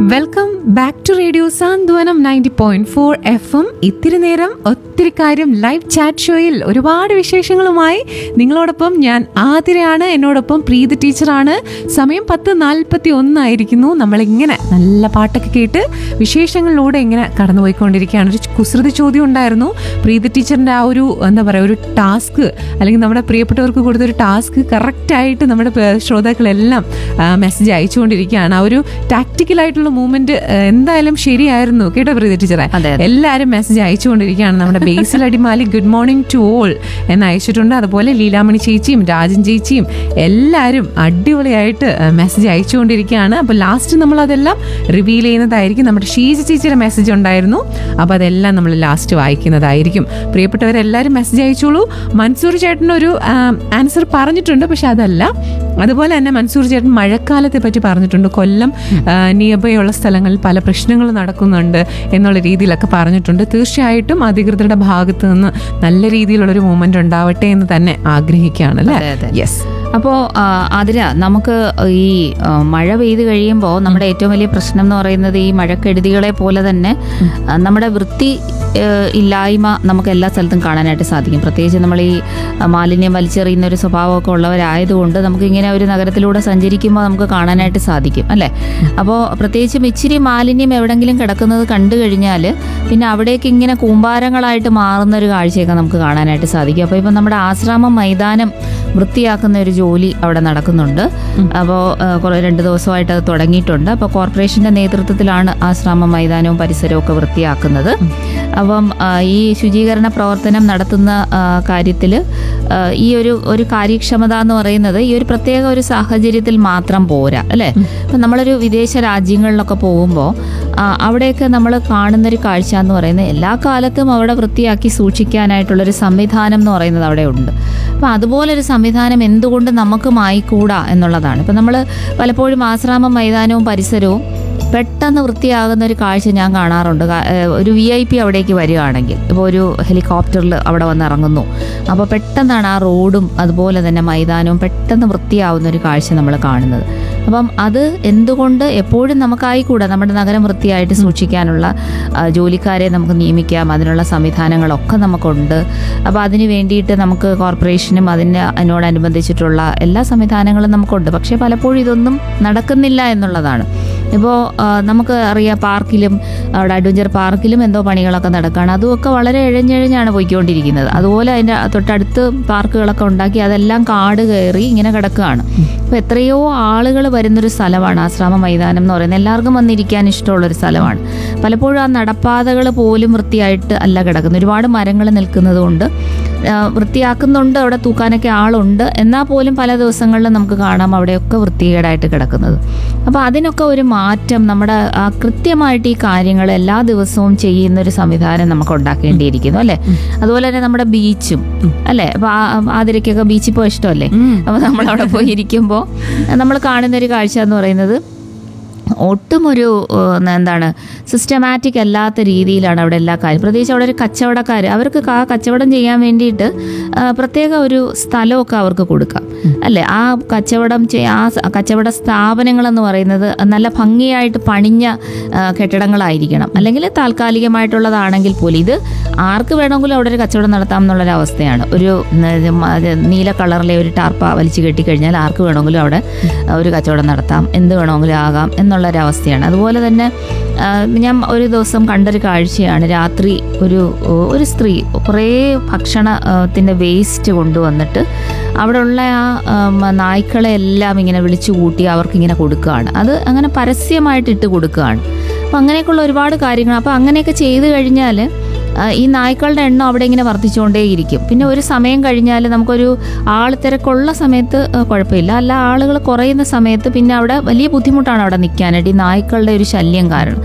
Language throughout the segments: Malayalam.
Welcome back to radio Santhwanam ninety point four F M ഇത്തിരി നേരം ഒത്തിരി കാര്യം ലൈവ് ചാറ്റ് ഷോയിൽ ഒരുപാട് വിശേഷങ്ങളുമായി നിങ്ങളോടൊപ്പം ഞാൻ ആതിരയാണ് എന്നോടൊപ്പം പ്രീതി ടീച്ചറാണ് സമയം പത്ത് നാൽപ്പത്തി ഒന്നായിരിക്കുന്നു നമ്മളിങ്ങനെ നല്ല പാട്ടൊക്കെ കേട്ട് വിശേഷങ്ങളിലൂടെ ഇങ്ങനെ കടന്നുപോയിക്കൊണ്ടിരിക്കുകയാണ് ഒരു കുസൃതി ചോദ്യം ഉണ്ടായിരുന്നു പ്രീതി ടീച്ചറിൻ്റെ ആ ഒരു എന്താ പറയുക ഒരു ടാസ്ക് അല്ലെങ്കിൽ നമ്മുടെ പ്രിയപ്പെട്ടവർക്ക് കൊടുത്തൊരു ടാസ്ക് കറക്റ്റായിട്ട് നമ്മുടെ പേ- ശ്രോതാക്കളെല്ലാം മെസ്സേജ് അയച്ചുകൊണ്ടിരിക്കുകയാണ് ആ ഒരു ടാക്ടിക്കൽ ആയിട്ടുള്ള മൂവ്മെന്റ് എന്തായാലും ശരിയായിരുന്നു കേട്ടോ പ്രീതി ടീച്ചറെ അതെ, അതെ. എല്ലാവരും മെസ്സേജ് അയച്ചുകൊണ്ടിരിക്കുകയാണ് നമ്മുടെ Basil Adimali good morning to all എന്ന് അയച്ചിട്ടുണ്ട് അതുപോലെ ലീലാമണി ചേച്ചിയും രാജൻ ചേച്ചിയും എല്ലാവരും അടിപൊളിയായിട്ട് മെസ്സേജ് അയച്ചുകൊണ്ടിരിക്കുകയാണ് അപ്പോൾ ലാസ്റ്റ് നമ്മൾ അതെല്ലാം റിവീൽ ചെയ്യുന്നതായിരിക്കും നമ്മുടെ ഷീജ ചേച്ചിയുടെ മെസ്സേജ് ഉണ്ടായിരുന്നു അപ്പോൾ അതെല്ലാം നമ്മൾ ലാസ്റ്റ് വായിക്കുന്നതായിരിക്കും പ്രിയപ്പെട്ടവരെല്ലാവരും മെസ്സേജ് അയച്ചോളൂ മൻസൂർ ചേട്ടൻ ഒരു ആൻസർ പറഞ്ഞിട്ടുണ്ട് പക്ഷെ അതല്ല അതുപോലെ തന്നെ മൻസൂർ ചേട്ടൻ മഴക്കാലത്തെ പറ്റി പറഞ്ഞിട്ടുണ്ട് കൊല്ലം നിയർബൈ ഉള്ള സ്ഥലങ്ങളിൽ പല പ്രശ്നങ്ങൾ നടക്കുന്നുണ്ട് എന്നുള്ള രീതിയിലൊക്കെ പറഞ്ഞിട്ടുണ്ട് തീർച്ചയായിട്ടും അധികൃതരുടെ ഭാഗത്ത് നിന്ന് നല്ല രീതിയിലുള്ളൊരു മൂവ്മെന്റ് ഉണ്ടാവട്ടെ എന്ന് തന്നെ ആഗ്രഹിക്കുകയാണ് അല്ലേ അതെ, അതെ. യെസ് അപ്പോൾ അതിര നമുക്ക് ഈ ആ, മഴ പെയ്ത് കഴിയുമ്പോൾ നമ്മുടെ ഏറ്റവും വലിയ പ്രശ്നം എന്ന് പറയുന്നത് ഈ മഴക്കെടുതികളെ പോലെ തന്നെ ആ, നമ്മുടെ വൃത്തി ആ, ഇല്ലായ്മ നമുക്ക് എല്ലാ സ്ഥലത്തും കാണാനായിട്ട് സാധിക്കും പ്രത്യേകിച്ച് നമ്മൾ ഈ ആ, മാലിന്യം വലിച്ചെറിയുന്ന ഒരു സ്വഭാവമൊക്കെ ഉള്ളവരായതുകൊണ്ട് നമുക്ക് ഇങ്ങനെ ഒരു നഗരത്തിലൂടെ സഞ്ചരിക്കുമ്പോൾ നമുക്ക് കാണാനായിട്ട് സാധിക്കും അല്ലേ അപ്പോൾ പ്രത്യേകിച്ചും ഇച്ചിരി മാലിന്യം എവിടെങ്കിലും കിടക്കുന്നത് കണ്ടു കഴിഞ്ഞാൽ പിന്നെ അവിടേക്ക് ഇങ്ങനെ കൂമ്പാരങ്ങളായിട്ട് മാറുന്ന ഒരു കാഴ്ചയൊക്കെ നമുക്ക് കാണാനായിട്ട് സാധിക്കും അപ്പോൾ ഇപ്പം നമ്മുടെ ആശ്രാമം മൈതാനം വൃത്തിയാക്കുന്ന ഒരു ജോലി അവിടെ നടക്കുന്നുണ്ട് അപ്പോൾ കുറേ രണ്ട് ദിവസമായിട്ട് അത് തുടങ്ങിയിട്ടുണ്ട് അപ്പോൾ കോർപ്പറേഷൻ്റെ നേതൃത്വത്തിലാണ് ആശ്രാമം മൈതാനവും പരിസരവും ഒക്കെ വൃത്തിയാക്കുന്നത് അപ്പം ആ, ഈ ശുചീകരണ പ്രവർത്തനം നടത്തുന്ന കാര്യത്തിൽ ഈ ഒരു ഒരു കാര്യക്ഷമത എന്ന് പറയുന്നത് ഈ ഒരു പ്രത്യേക ഒരു സാഹചര്യത്തിൽ മാത്രം പോരാ അല്ലേ ഇപ്പം നമ്മളൊരു വിദേശ രാജ്യങ്ങളിലൊക്കെ പോകുമ്പോൾ അവിടെയൊക്കെ നമ്മൾ കാണുന്നൊരു കാഴ്ച എന്ന് പറയുന്നത് എല്ലാ കാലത്തും അവിടെ വൃത്തിയാക്കി സൂക്ഷിക്കാനായിട്ടുള്ളൊരു സംവിധാനം എന്ന് പറയുന്നത് അവിടെ ഉണ്ട് അപ്പം അതുപോലൊരു സംവിധാനം എന്തുകൊണ്ട് നമുക്കുമായിക്കൂടാ എന്നുള്ളതാണ് ഇപ്പം നമ്മൾ പലപ്പോഴും ആശ്രാമം മൈതാനവും പരിസരവും പെട്ടെന്ന് വൃത്തിയാകുന്ന ഒരു കാഴ്ച ഞാൻ കാണാറുണ്ട് കാ- ഏഹ് ഒരു വി ഐ പി അവിടേക്ക് വരികയാണെങ്കിൽ ഇപ്പോൾ ഒരു ഹെലികോപ്റ്ററിൽ അവിടെ വന്ന് ഇറങ്ങുന്നു അപ്പോൾ പെട്ടെന്നാണ് ആ റോഡും അതുപോലെ തന്നെ മൈതാനവും പെട്ടെന്ന് വൃത്തിയാവുന്ന ഒരു കാഴ്ച നമ്മൾ കാണുന്നത് അപ്പം അത് എന്തുകൊണ്ട് എപ്പോഴും നമുക്കായിക്കൂടാ നമ്മുടെ നഗരം വൃത്തിയായിട്ട് സൂക്ഷിക്കാനുള്ള ആ, ജോലിക്കാരെ നമുക്ക് നിയമിക്കാം അതിനുള്ള സംവിധാനങ്ങളൊക്കെ നമുക്കുണ്ട് അപ്പോൾ അതിന് വേണ്ടിയിട്ട് നമുക്ക് കോർപ്പറേഷനും അതിന് അതിനോടനുബന്ധിച്ചിട്ടുള്ള എല്ലാ സംവിധാനങ്ങളും നമുക്കുണ്ട് പക്ഷേ പലപ്പോഴും ഇതൊന്നും നടക്കുന്നില്ല എന്നുള്ളതാണ് ഇപ്പോൾ നമുക്ക് അറിയാം പാർക്കിലും അവിടെ അഡ്വഞ്ചർ പാർക്കിലും എന്തോ പണികളൊക്കെ നടക്കുകയാണ് അതുമൊക്കെ വളരെ ഇഴഞ്ഞിഴഞ്ഞാണ് പോയിക്കൊണ്ടിരിക്കുന്നത് അതുപോലെ അതിൻ്റെ തൊട്ടടുത്ത് പാർക്കുകളൊക്കെ ഉണ്ടാക്കി അതെല്ലാം കാട് കയറി ഇങ്ങനെ കിടക്കുകയാണ് അപ്പോൾ എത്രയോ ആളുകൾ വരുന്നൊരു സ്ഥലമാണ് ആശ്രാമ മൈതാനം എന്ന് പറയുന്നത് എല്ലാവർക്കും വന്നിരിക്കാൻ ഇഷ്ടമുള്ളൊരു സ്ഥലമാണ് പലപ്പോഴും ആ നടപ്പാതകൾ പോലും വൃത്തിയായിട്ട് അല്ല കിടക്കുന്നത് ഒരുപാട് മരങ്ങൾ നിൽക്കുന്നത് കൊണ്ട് ആ, വൃത്തിയാക്കുന്നുണ്ട് അവിടെ തൂക്കാനൊക്കെ ആളുണ്ട് എന്നാൽ പോലും പല ദിവസങ്ങളിലും നമുക്ക് കാണാം അവിടെയൊക്കെ വൃത്തികേടായിട്ട് കിടക്കുന്നത് അപ്പോൾ അതിനൊക്കെ ഒരു മാറ്റം നമ്മുടെ ആ കൃത്യമായിട്ട് ഈ കാര്യങ്ങൾ എല്ലാ ദിവസവും ചെയ്യുന്ന ഒരു സംവിധാനം നമുക്ക് ഉണ്ടാക്കേണ്ടിയിരിക്കുന്നു അല്ലേ അതുപോലെ തന്നെ നമ്മുടെ ബീച്ചും അല്ലേ അപ്പോൾ ആതിരയ്ക്കൊക്കെ ബീച്ചിൽ പോയി ഇഷ്ടമല്ലേ അപ്പോൾ നമ്മൾ അവിടെ പോയി ഇരിക്കുമ്പോൾ നമ്മൾ കാണുന്ന ഒരു കാഴ്ച എന്ന് പറയുന്നത് ഒട്ടും ഒരു ഏഹ്, എന്താണ് സിസ്റ്റമാറ്റിക് അല്ലാത്ത രീതിയിലാണ് അവിടെ എല്ലാ കാര്യം പ്രത്യേകിച്ച് അവിടെ ഒരു കച്ചവടക്കാർ അവർക്ക് ആ കച്ചവടം ചെയ്യാൻ വേണ്ടിയിട്ട് ആ, പ്രത്യേക ഒരു സ്ഥലമൊക്കെ അവർക്ക് കൊടുക്കാം അല്ലേ ആ കച്ചവടം ചെയ്യ ആ സ- കച്ചവട സ്ഥാപനങ്ങളെന്ന് പറയുന്നത് നല്ല ഭംഗിയായിട്ട് പണിഞ്ഞ ആ, കെട്ടിടങ്ങളായിരിക്കണം അല്ലെങ്കിൽ താൽക്കാലികമായിട്ടുള്ളതാണെങ്കിൽ പോലും ഇത് ആർക്ക് വേണമെങ്കിലും അവിടെ ഒരു കച്ചവടം നടത്താം എന്നുള്ളൊരവസ്ഥയാണ് ഒരു ന- മ- അത് നീല കളറിലെ ഒരു ടാർപ്പ വലിച്ചു കെട്ടിക്കഴിഞ്ഞാൽ ആർക്ക് വേണമെങ്കിലും അവിടെ ഒരു കച്ചവടം നടത്താം എന്ത് വേണമെങ്കിലും ആകാം എന്നുള്ളൊരവസ്ഥയാണ് അതുപോലെ തന്നെ ആ, ഞാൻ ഒരു ദിവസം കണ്ടൊരു കാഴ്ചയാണ് രാത്രി ഒരു ഒരു സ്ത്രീ കുറേ ഭക്ഷണത്തിൻ്റെ വേസ്റ്റ് കൊണ്ടുവന്നിട്ട് അവിടെ ഉള്ള ആ ഉം, നായ്ക്കളെ എല്ലാം ഇങ്ങനെ വിളിച്ചു കൂട്ടി അവർക്കിങ്ങനെ കൊടുക്കുകയാണ് അത് അങ്ങനെ പരസ്യമായിട്ട് ഇട്ട് കൊടുക്കുകയാണ് അപ്പം അങ്ങനെയൊക്കെയുള്ള ഒരുപാട് കാര്യങ്ങൾ അപ്പോൾ അങ്ങനെയൊക്കെ ചെയ്തു കഴിഞ്ഞാൽ ആ, ഈ നായ്ക്കളുടെ എണ്ണം അവിടെ ഇങ്ങനെ വർദ്ധിച്ചുകൊണ്ടേയിരിക്കും പിന്നെ ഒരു സമയം കഴിഞ്ഞാൽ നമുക്കൊരു ആൾ തിരക്കുള്ള സമയത്ത് ആ, കുഴപ്പമില്ല അല്ല ആളുകൾ കുറയുന്ന സമയത്ത് പിന്നെ അവിടെ വലിയ ബുദ്ധിമുട്ടാണ് അവിടെ നിൽക്കാനായിട്ട് ഈ നായ്ക്കളുടെ ഒരു ശല്യം കാരണം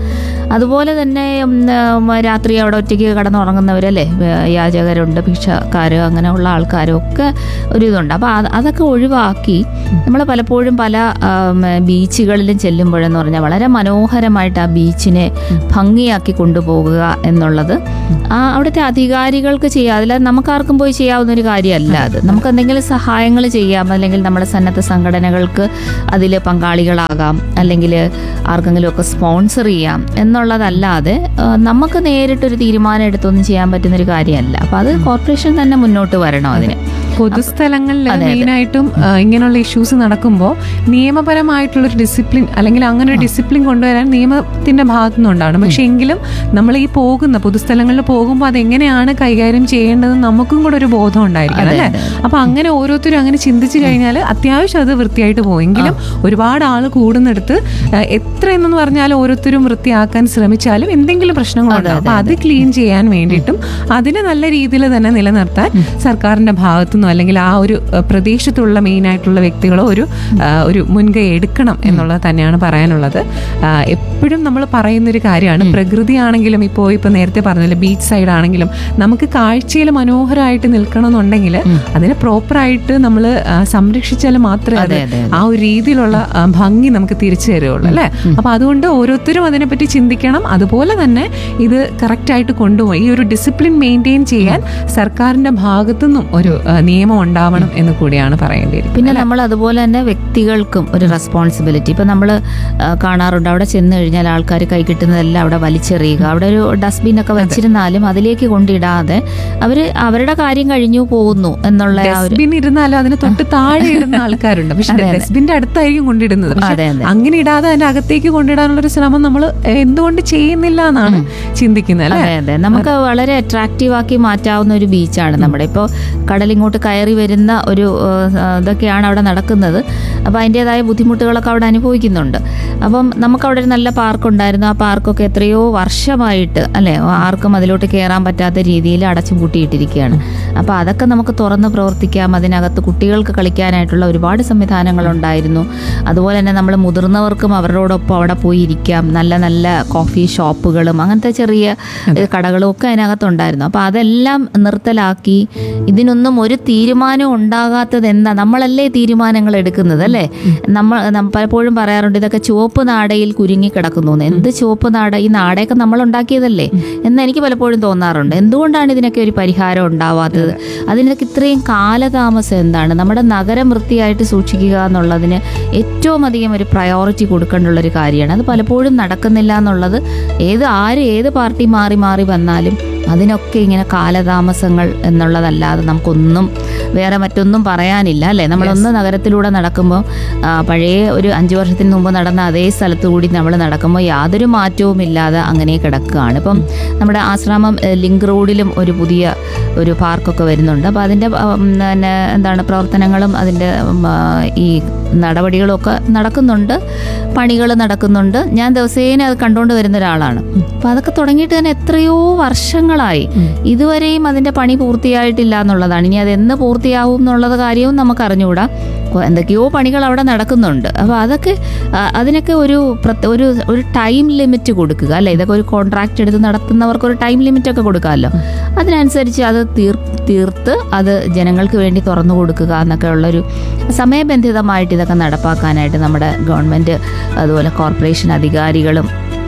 അതുപോലെ തന്നെ ഉം, ഉം, രാത്രി അവിടെ ഒറ്റയ്ക്ക് കിടന്നുറങ്ങുന്നവരല്ലേ വേ- യാചകരുണ്ട് ഭിക്ഷക്കാർ അങ്ങനെയുള്ള ആൾക്കാരും ഒക്കെ ഒരു ഇതുണ്ട് അപ്പോൾ അത് അതൊക്കെ ഒഴിവാക്കി നമ്മൾ പലപ്പോഴും പല ആം, ബീച്ചുകളിലും ചെല്ലുമ്പോഴെന്ന് പറഞ്ഞാൽ വളരെ മനോഹരമായിട്ട് ആ ബീച്ചിനെ ഭംഗിയാക്കി കൊണ്ടുപോകുക എന്നുള്ളത് ആ അവിടുത്തെ അധികാരികൾക്ക് ചെയ്യാം അതിൽ നമുക്കാർക്കും പോയി ചെയ്യാവുന്ന ഒരു കാര്യമല്ല അത് നമുക്ക് എന്തെങ്കിലും സഹായങ്ങൾ ചെയ്യാം അല്ലെങ്കിൽ നമ്മുടെ സന്നദ്ധ സംഘടനകൾക്ക് അതിൽ പങ്കാളികളാകാം അല്ലെങ്കിൽ ആർക്കെങ്കിലും ഒക്കെ സ്പോൺസർ ചെയ്യാം എന്നുള്ളതല്ലാതെ ആ, നമുക്ക് നേരിട്ടൊരു തീരുമാനം എടുത്തൊന്നും ചെയ്യാൻ പറ്റുന്ന ഒരു കാര്യമല്ല അപ്പോൾ അത് കോർപ്പറേഷൻ തന്നെ മുന്നോട്ട് വരണം അതിന് പൊതുസ്ഥലങ്ങളിൽ അതെ, അതെ. മെയിനായിട്ടും ആ, ഇങ്ങനെയുള്ള ഇഷ്യൂസ് നടക്കുമ്പോൾ നിയമപരമായിട്ടുള്ള ഒരു ഡിസിപ്ലിൻ അല്ലെങ്കിൽ അങ്ങനെ ഒരു ഡിസിപ്ലിൻ കൊണ്ടുവരാൻ നിയമത്തിന്റെ ഭാഗത്തു നിന്നുണ്ടാണ് പക്ഷെ എങ്കിലും നമ്മൾ ഈ പോകുന്ന പൊതുസ്ഥലങ്ങളിൽ പോകുമ്പോൾ അതെങ്ങനെയാണ് കൈകാര്യം ചെയ്യേണ്ടത് നമുക്കും കൂടെ ഒരു ബോധം ഉണ്ടായിരിക്കണം അതെ, അല്ലേ അപ്പൊ അങ്ങനെ ഓരോരുത്തരും അങ്ങനെ ചിന്തിച്ചു കഴിഞ്ഞാൽ അത്യാവശ്യം അത് വൃത്തിയായിട്ട് പോകും എങ്കിലും ഒരുപാട് ആൾ കൂടുന്നിടത്ത് ആ, എത്രയെന്ന് പറഞ്ഞാൽ ഓരോരുത്തരും വൃത്തിയാക്കാൻ ശ്രമിച്ചാലും എന്തെങ്കിലും പ്രശ്നങ്ങളുണ്ടാവും അപ്പൊ അത് ക്ലീൻ ചെയ്യാൻ വേണ്ടിയിട്ടും അതിനെ നല്ല രീതിയിൽ തന്നെ നിലനിർത്താൻ സർക്കാരിന്റെ ഭാഗത്തുനിന്നോ അല്ലെങ്കിൽ ആ ഒരു ആ, പ്രദേശത്തുള്ള മെയിൻ ആയിട്ടുള്ള വ്യക്തികളോ ഒരു ആ, ഒരു മുൻകൈ എടുക്കണം എന്നുള്ളത് തന്നെയാണ് പറയാനുള്ളത് ആ, എപ്പോഴും നമ്മൾ പറയുന്ന ഒരു കാര്യമാണ് പ്രകൃതിയാണെങ്കിലും ഇപ്പോൾ ഇപ്പൊ നേരത്തെ പറഞ്ഞില്ല ബീച്ച് സൈഡ് ആണെങ്കിലും നമുക്ക് കാഴ്ചയിൽ മനോഹരമായിട്ട് നിൽക്കണമെന്നുണ്ടെങ്കിൽ അതിനെ പ്രോപ്പറായിട്ട് നമ്മൾ സംരക്ഷിച്ചാൽ മാത്രമേ അത് അതെ, അതെ, ആ ഒരു രീതിയിലുള്ള ആ, ഭംഗി നമുക്ക് തിരിച്ചു തരുള്ളൂ അല്ലേ അപ്പൊ അതുകൊണ്ട് ഓരോരുത്തരും അതിനെപ്പറ്റി ചിന്തിക്കണം അതുപോലെ തന്നെ ഇത് കറക്റ്റായിട്ട് കൊണ്ടുപോയി ഈ ഒരു ഡിസിപ്ലിൻ മെയിൻറ്റെയിൻ ചെയ്യാൻ സർക്കാരിന്റെ ഭാഗത്തുനിന്നും ഒരു ആ, നിയമം ഉണ്ടാവണം എന്ന് കൂടിയാണ് പറയേണ്ടിയിരിക്കുന്നത് പിന്നെ നമ്മൾ അതുപോലെ തന്നെ വ്യക്തികൾക്കും ഒരു റെസ്പോൺസിബിലിറ്റി ഇപ്പം നമ്മൾ കാണാറുണ്ട് അവിടെ ചെന്ന് കഴിഞ്ഞാൽ ആൾക്കാർ കൈ കിട്ടുന്നതെല്ലാം അവിടെ വലിച്ചെറിയുക അവിടെ ഒരു ഡസ്റ്റ്ബിൻ ഒക്കെ വെച്ചിരുന്നാലും അതിലേക്ക് കൊണ്ടിടാതെ അവർ അവരുടെ കാര്യം കഴിഞ്ഞു പോകുന്നു എന്നുള്ള ആ ഒരു ഡസ്റ്റ്ബിൻ ഇരുന്നാലും അതിന് തൊട്ട് താഴെ ഇടുന്ന ആൾക്കാരുണ്ട് പക്ഷെ ഡസ്റ്റ്ബിന്റെ അടുത്തായിരിക്കും കൊണ്ടിടുന്നത് പക്ഷെ അതെ അതെ അങ്ങനെ ഇടാതെ അതിന്റെ അകത്തേക്ക് കൊണ്ടിടാനുള്ള ഒരു ശ്രമം നമ്മൾ എന്തുകൊണ്ട് ചെയ്യുന്നില്ല എന്നാണ് ചിന്തിക്കുന്നത് അല്ലേ അതെ അതെ നമുക്ക് വളരെ അട്രാക്റ്റീവ് ആക്കി മാറ്റാവുന്ന ഒരു ബീച്ചാണ് നമ്മുടെ ഇപ്പോൾ കടലിങ്ങോട്ട് കയറി വരുന്ന ഒരു ആ, ഇതൊക്കെയാണ് അവിടെ നടക്കുന്നത് അപ്പോൾ അതിൻ്റെതായ ബുദ്ധിമുട്ടുകളൊക്കെ അവിടെ അനുഭവിക്കുന്നുണ്ട് അപ്പം നമുക്കവിടെ ഒരു നല്ല പാർക്ക് ഉണ്ടായിരുന്നു ആ പാർക്കൊക്കെ എത്രയോ വർഷമായിട്ട് അല്ലേ ആർക്കും അതിലോട്ട് കയറാൻ പറ്റാത്ത രീതിയിൽ അടച്ചു പൂട്ടിയിട്ടിരിക്കുകയാണ് അപ്പോൾ അതൊക്കെ നമുക്ക് തുറന്ന് പ്രവർത്തിക്കാം അതിനകത്ത് കുട്ടികൾക്ക് കളിക്കാനായിട്ടുള്ള ഒരുപാട് സംവിധാനങ്ങളുണ്ടായിരുന്നു അതുപോലെ തന്നെ നമ്മൾ മുതിർന്നവർക്കും അവരോടൊപ്പം അവിടെ പോയി ഇരിക്കാം നല്ല നല്ല കോഫി ഷോപ്പുകളും അങ്ങനത്തെ ചെറിയ ഏഹ്, കടകളും ഒക്കെ അതിനകത്തുണ്ടായിരുന്നു അപ്പോൾ അതെല്ലാം നിർത്തലാക്കി ഇതിനൊന്നും ഒരു തീരുമാനം ഉണ്ടാകാത്തത് എന്താ നമ്മളല്ലേ തീരുമാനങ്ങൾ എടുക്കുന്നത് അല്ലേ നമ്മൾ നം- പലപ്പോഴും പറയാറുണ്ട് ഇതൊക്കെ ചുവപ്പ് നാടയിൽ കുരുങ്ങി കിടക്കുന്നു എന്ന്. എന്ത് ചുവപ്പ് നാട ഈ നാടയൊക്കെ നമ്മൾ ഉണ്ടാക്കിയതല്ലേ എന്ന് എനിക്ക് പലപ്പോഴും തോന്നാറുണ്ട് എന്തുകൊണ്ടാണ് ഇതിനൊക്കെ ഒരു പരിഹാരം ഉണ്ടാവാത്തത് അതിനൊക്കെ ഇത്രയും കാലതാമസം എന്താണ് നമ്മുടെ നഗരം വൃത്തിയായിട്ട് സൂക്ഷിക്കുക എന്നുള്ളതിന് ഏറ്റവും അധികം ഒരു പ്രയോറിറ്റി കൊടുക്കേണ്ടുള്ള ഒരു കാര്യമാണ് അത് പലപ്പോഴും നടക്കുന്നില്ല എന്നുള്ളത് ഏത് ആര് ഏത് പാർട്ടി മാറി മാറി വന്നാലും അതിനൊക്കെ ഇങ്ങനെ കാലതാമസങ്ങൾ എന്നുള്ളതല്ലാതെ നമുക്കൊന്നും വേറെ മറ്റൊന്നും പറയാനില്ല അല്ലേ നമ്മളൊന്ന് നഗരത്തിലൂടെ നടക്കുമ്പോൾ ആ, പഴയ ഒരു അഞ്ച് വർഷത്തിന് മുമ്പ് നടന്ന അതേ സ്ഥലത്ത് കൂടി നമ്മൾ നടക്കുമ്പോൾ യാതൊരു മാറ്റവും ഇല്ലാതെ അങ്ങനെ കിടക്കുകയാണ് ഇപ്പം നമ്മുടെ ആശ്രാമം ഏഹ്, ലിങ്ക് റോഡിലും ഒരു പുതിയ ഒരു പാർക്കൊക്കെ വരുന്നുണ്ട് അപ്പോൾ അതിൻ്റെ ഉം, പിന്നെ എന്താണ് പ്രവർത്തനങ്ങളും അതിൻ്റെ ഉം, ആ, ഈ നടപടികളും ഒക്കെ നടക്കുന്നുണ്ട് പണികൾ നടക്കുന്നുണ്ട് ഞാൻ ദിവസേന അത് കണ്ടുകൊണ്ട് വരുന്ന ഒരാളാണ് അപ്പോൾ അതൊക്കെ തുടങ്ങിയിട്ട് തന്നെ എത്രയോ വർഷങ്ങളായി ഇതുവരെയും അതിൻ്റെ പണി പൂർത്തിയായിട്ടില്ല എന്നുള്ളതാണ് ഇനി അത് എന്ന് പൂർത്തിയാവും എന്നുള്ളത് കാര്യവും നമുക്ക് അറിഞ്ഞുകൂടാ കൊ- എന്തൊക്കെയോ പണികൾ അവിടെ നടക്കുന്നുണ്ട് അപ്പോൾ അതൊക്കെ ആ, അതിനൊക്കെ ഒരു പ്രത്യ- ഒരു ഒരു ടൈം ലിമിറ്റ് കൊടുക്കുക അല്ലേ ഇതൊക്കെ ഒരു കോൺട്രാക്ട് എടുത്ത് നടത്തുന്നവർക്ക് ഒരു ടൈം ലിമിറ്റ് ഒക്കെ കൊടുക്കാമല്ലോ അതിനനുസരിച്ച് അത് തീർ തീർത്ത് അത് ജനങ്ങൾക്ക് വേണ്ടി തുറന്നു കൊടുക്കുക എന്നൊക്കെ ഉള്ളൊരു സമയബന്ധിതമായിട്ട് ഇതൊക്കെ നടപ്പാക്കാനായിട്ട് നമ്മുടെ ഗവൺമെൻറ് അതുപോലെ കോർപ്പറേഷൻ അധികാരികളും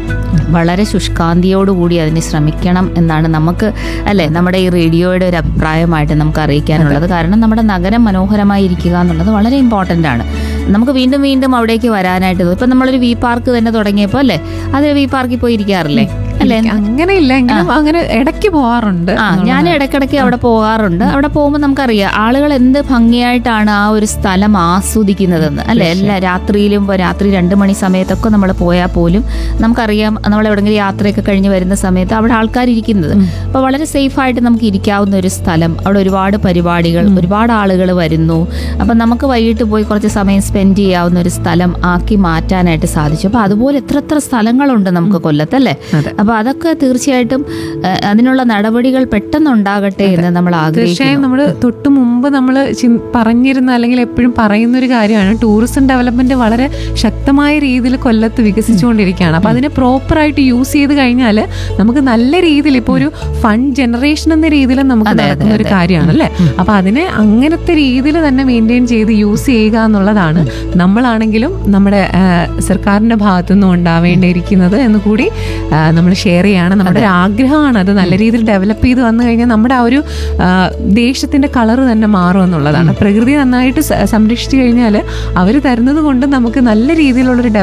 വളരെ ശുഷ്കാന്തിയോടുകൂടി അതിന് ശ്രമിക്കണം എന്നാണ് നമുക്ക് അല്ലേ നമ്മുടെ ഈ റേഡിയോയുടെ ഒരു അഭിപ്രായമായിട്ട് നമുക്ക് അറിയിക്കാനുള്ളത് കാരണം നമ്മുടെ നഗരം മനോഹരമായി ഇരിക്കുക എന്നുള്ളത് വളരെ ഇമ്പോർട്ടൻ്റ് ആണ് നമുക്ക് വീണ്ടും വീണ്ടും അവിടേക്ക് വരാനായിട്ട് തോന്നും. ഇപ്പം നമ്മളൊരു വി പാർക്ക് തന്നെ തുടങ്ങിയപ്പോൾ അല്ലേ അത് വി പാർക്കിൽ പോയി ഇരിക്കാറില്ലേ അല്ലേ അങ്ങനെ ഇല്ല എങ്കിലും അങ്ങനെ ഇടയ്ക്ക് പോവാറുണ്ട് ആ ഞാൻ ഇടയ്ക്കിടയ്ക്ക് അവിടെ പോകാറുണ്ട് അവിടെ പോകുമ്പോൾ നമുക്കറിയാം ആളുകൾ എന്ത് ഭംഗിയായിട്ടാണ് ആ ഒരു സ്ഥലം ആസ്വദിക്കുന്നതെന്ന് അല്ലെ എല്ലാ രാത്രിയിലും ഇപ്പൊ രാത്രി രണ്ട് മണി സമയത്തൊക്കെ നമ്മൾ പോയാൽ പോലും നമുക്കറിയാം നമ്മൾ എവിടെയെങ്കിലും യാത്രയൊക്കെ കഴിഞ്ഞ് വരുന്ന സമയത്ത് അവിടെ ആൾക്കാർ ഇരിക്കുന്നത് അപ്പോൾ വളരെ സേഫായിട്ട് നമുക്ക് ഇരിക്കാവുന്ന ഒരു സ്ഥലം അവിടെ ഒരുപാട് പരിപാടികൾ ഒരുപാട് ആളുകൾ വരുന്നു അപ്പം നമുക്ക് വൈകിട്ട് പോയി കുറച്ച് സമയം സ്പെൻഡ് ചെയ്യാവുന്ന ഒരു സ്ഥലം ആക്കി മാറ്റാനായിട്ട് സാധിച്ചു അപ്പോൾ അതുപോലെ എത്ര എത്ര സ്ഥലങ്ങളുണ്ട് നമുക്ക് കൊല്ലത്തല്ലേ അതെ. അപ്പം അപ്പോൾ അതൊക്കെ തീർച്ചയായിട്ടും ആ, അതിനുള്ള നടപടികൾ പെട്ടെന്ന് ഉണ്ടാകട്ടെ എന്ന് നമ്മൾ തീർച്ചയായും ആഗ്രഹിക്കുന്നു നമ്മൾ തൊട്ട് മുമ്പ് നമ്മൾ പറഞ്ഞിരുന്ന അല്ലെങ്കിൽ എപ്പോഴും പറയുന്ന ഒരു കാര്യമാണ് ടൂറിസം ഡെവലപ്മെന്റ് വളരെ ശക്തമായ രീതിയിൽ കൊല്ലത്ത് വികസിച്ചുകൊണ്ടിരിക്കുകയാണ് അപ്പൊ അതിനെ പ്രോപ്പറായിട്ട് യൂസ് ചെയ്ത് കഴിഞ്ഞാൽ നമുക്ക് നല്ല രീതിയിൽ ഇപ്പോൾ ഒരു ഫണ്ട് ജനറേഷൻ എന്ന രീതിയിൽ നമുക്ക് അതെ, അതെ, നടക്കുന്ന ഒരു അതെ. കാര്യമാണ് അല്ലേ അപ്പൊ അതിനെ അങ്ങനത്തെ രീതിയിൽ തന്നെ മെയിൻറ്റെയിൻ ചെയ്ത് യൂസ് ചെയ്യുക എന്നുള്ളതാണ് നമ്മളാണെങ്കിലും നമ്മുടെ ആ, സർക്കാരിന്റെ ഭാഗത്തു നിന്നും ഉണ്ടാവേണ്ടിയിരിക്കുന്നത് എന്ന് കൂടി നമ്മൾ ഷെയർ ചെയ്യാണ് നമ്മുടെ ഒരു ആഗ്രഹമാണ് അത് നല്ല രീതിയിൽ ഡെവലപ്പ് ചെയ്ത് വന്നു കഴിഞ്ഞാൽ നമ്മുടെ ആ ഒരു ആ, ദേശത്തിന്റെ കളർ തന്നെ മാറും എന്നുള്ളതാണ് പ്രകൃതി നന്നായിട്ട് സ- സംരക്ഷിച്ചു കഴിഞ്ഞാൽ അവർ തരുന്നത് കൊണ്ട് നമുക്ക് നല്ല രീതിയിലുള്ളൊരു